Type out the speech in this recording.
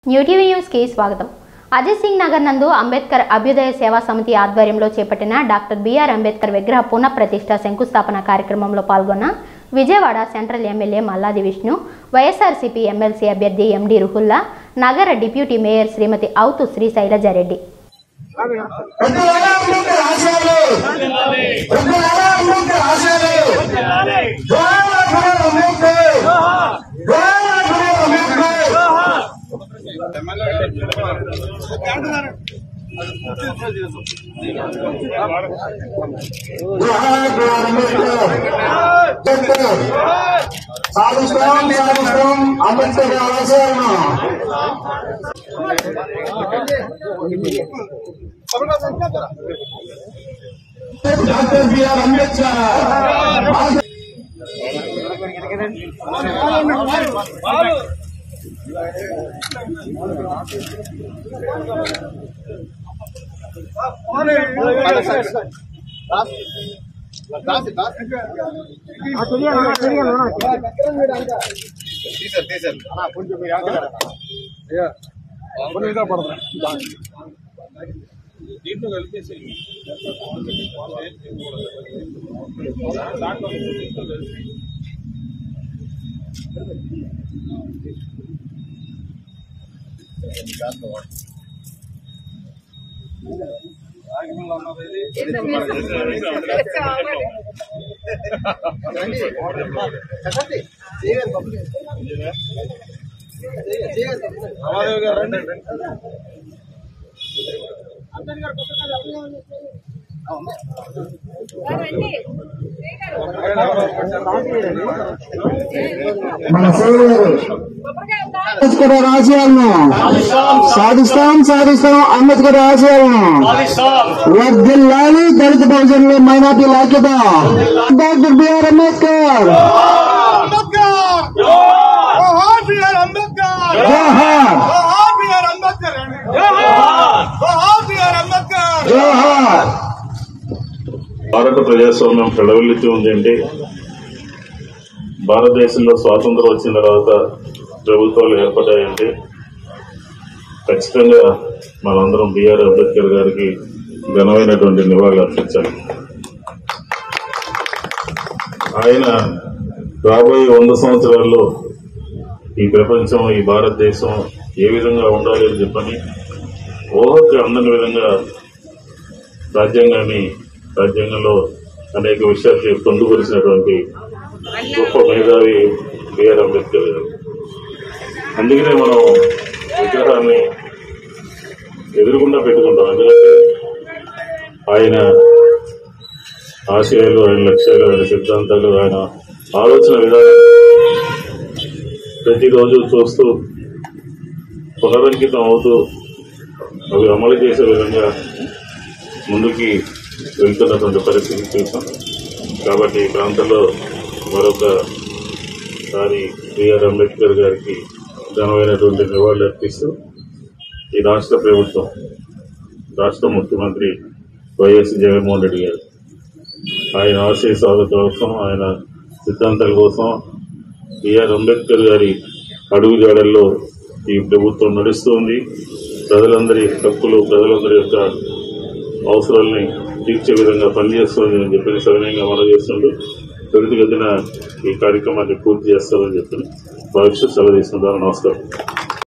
new TV న్యూస్కి స్వాగతం అజయ్ సింగ్ నగర్ నందు అంబేద్కర్ అభ్యుదయ సేవా సమితి ఆధ్వర్యంలో చేపట్టిన డాక్టర్ బిఆర్ అంబేద్కర్ విగ్రహ పునఃప్రతిష్ఠ శంకుస్థాపన కార్యక్రమంలో పాల్గొన్న Vijayawada central MLA Malladi Vishnu YSRCP MLC అభ్యర్థి ఎండి రుహుల్లా నగర డిప్యూటీ మేయర్ శ్రీమతి ఔతు శ్రీ శైలజారెడ్డి ప్రజలారా అంబేద్కర్ ఆశయాలు ప్రజలారా అంబేద్కర్ ఆశయాలు జోహార్ డాక్టర్ అంబేద్కర్ జోహార్ డాక్టర్ అంబేద్కర్ జోహార్ డాక్టర్ అంబేద్కర్ అంబేద్కర్ సాధిస్తాం సాధిస్తాం అంబేద్కర్ ఆశయాలను డాక్టర్ బిఆర్ అంబేద్కర్ మన సోదరు అంబేద్కర్ ఆశయాలను సాధిస్తాం సాధిస్తాం అంబేద్కర్ ఆశయాలను వర్ధిల్లాలి దళిత బహుజనులు మైనార్టీల ఐక్యత డాక్టర్ బిఆర్ అంబేద్కర్ जोहार बिहार अंबेडकर జోహార్ जोहार बिहार अंबेडकर जोहार बिहार अंबेडकर జోహార్ భారత ప్రజాస్వామ్యం ప్రడవెల్లుతూ ఉంది అంటే భారతదేశంలో స్వాతంత్రం వచ్చిన తర్వాత ప్రభుత్వాలు ఏర్పడ్డాయంటే ఖచ్చితంగా మనందరం బిఆర్ అంబేద్కర్ గారికి ఘనమైనటువంటి నివాళులు అర్పించాలి ఆయన రాబోయే వంద సంవత్సరాల్లో ఈ ప్రపంచం ఈ భారతదేశం ఏ విధంగా ఉండాలి అని చెప్పని ఊహకు అందని విధంగా రాజ్యాంగాన్ని రాజ్యాంగంలో అనేక విషయాలు పొందుపరిచినటువంటి గొప్ప మేధావి బిఆర్ అంబేద్కర్ గారు అందుకనే మనం విగ్రహాన్ని ఎదురుకుండా పెట్టుకుంటాం ఎందుకంటే ఆయన ఆశయాలు ఆయన లక్ష్యాలు ఆయన సిద్ధాంతాలు ఆయన ఆలోచన విధానం ప్రతిరోజు చూస్తూ పునరంకితం అవుతూ అవి అమలు చేసే విధంగా ముందుకి వెళ్తున్నటువంటి పరిస్థితి చూసాం కాబట్టి ఈ ప్రాంతంలో మరొకసారి బిఆర్ అంబేద్కర్ గారికి ఘనమైనటువంటి నివాళులు అర్పిస్తూ ఈ రాష్ట్ర ప్రభుత్వం రాష్ట్ర ముఖ్యమంత్రి వైఎస్ జగన్మోహన్ రెడ్డి గారు ఆయన ఆశయ సాధన కోసం ఆయన సిద్ధాంతాల కోసం బిఆర్ అంబేద్కర్ గారి అడుగుజాడల్లో ఈ ప్రభుత్వం నడుస్తుంది ప్రజలందరి హక్కులు ప్రజలందరి యొక్క అవసరాలని తీర్చే విధంగా పనిచేస్తుంది అని చెప్పి సవినయంగా మనం చేస్తుంటూ త్వరితగతిన ఈ కార్యక్రమాన్ని పూర్తి చేస్తామని చెప్పి భవిష్యత్ సెలవు తీసుకుంటారు నమస్కారం